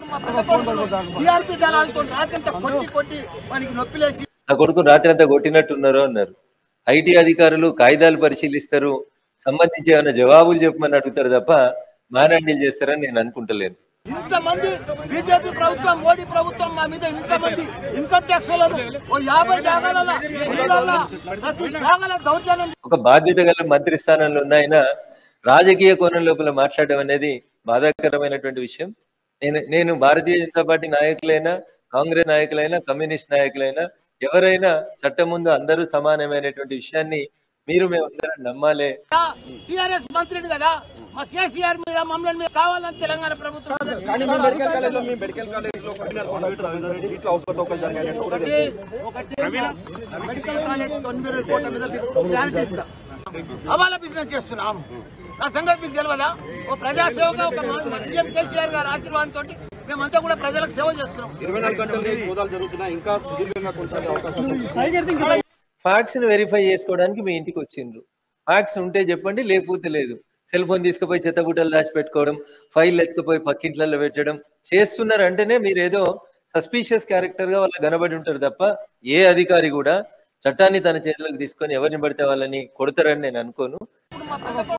మా పెద్ద కొడుకు సిఆర్పి దళాలతో రాత్రంతా కొట్టి కొట్టి వానికి నొప్పిలేసి నా కొడుకు రాత్రి అంతా కొట్టినట్టున్నారు అన్నారు ఐటీ అధికారులు కాగితాలు పరిశీలిస్తారు సంబంధించి ఏమైనా జవాబులు చెప్పమని అడుగుతారు తప్ప మానాండీలు చేస్తారని నేను అనుకుంటలేను ఇంతమంది బీజేపీ ప్రభుత్వం మోడీ ప్రభుత్వం మా మీద ఇంతమంది ఇన్కమ్ ట్యాక్స్ లను ఓ యాభై జాగాల ఇళ్ళల్లో ప్రతి జాగాల దౌర్జన్యం ఒక బాధ్యత గల మంత్రి స్థానంలో ఉన్న ఆయన రాజకీయ కోణం లోపల మాట్లాడడం అనేది బాధాకరమైనటువంటి విషయం నేను నేను భారతీయ జనతా పార్టీ నాయకులైనా కాంగ్రెస్ నాయకులైనా కమ్యూనిస్ట్ నాయకులైనా ఎవరైనా చట్టం ముందు అందరూ సమానమైనటువంటి విషయాన్ని మీరు మేమందరం నమ్మాలే టిఆర్ఎస్ మంత్రిని కదా మా కేసీఆర్ మీద మమ్మల్ని మీద కావాలని తెలంగాణ ప్రభుత్వం కానీ మీ మెడికల్ కాలేజ్ లో మీ మెడికల్ కాలేజ్ లో కన్వీనర్ కొండవీటి రవీంద్ర రెడ్డి సీట్ల అవకతవకలు జరిగాయని కూడా ఒకటి ఒకటి మెడికల్ కాలేజ్ కన్వీనర్ కోట మీద మీకు క్లారిటీ ఇస్తా హవాలా బిజినెస్ చేస్తున్నాం నా సంగతి మీకు తెలియదా ఓ ప్రజాసేవగా ఒక మా- మా సీఎం కేసీఆర్ గారి ఆశీర్వాదంతో మేమంతా కూడా ప్రజలకు సేవ చేస్తున్నాం ఇరవై నాలుగు గంటల నుంచి సోదాలు జరుగుతున్నాయి ఇంకా సుదీర్ఘంగా కొనసాగే అవకాశం ఉంది ఫ్యాక్స్ ని వెరిఫై చేసుకోవడానికి మీ ఇంటికి వచ్చిండ్రు ఫ్యాక్స్ ఉంటే చెప్పండి లేకపోతే లేదు సెల్ ఫోన్ తీసుకుపోయి చెత్తబుట్టలు దాచి పెట్టుకోవడం ఫైల్ ఎత్తుకుపోయి పక్కింట్లలో పెట్టడం చేస్తున్నారు అంటేనే మీరు ఏదో సస్పీషియస్ క్యారెక్టర్ గా వాళ్ళు కనబడి ఉంటారు తప్ప ఏ అధికారి కూడా చట్టాన్ని తన చేతులకు తీసుకొని ఎవరిని పడితే వాళ్ళని కొడతారని నేను అనుకోను ఇప్పుడు మా పెద్ద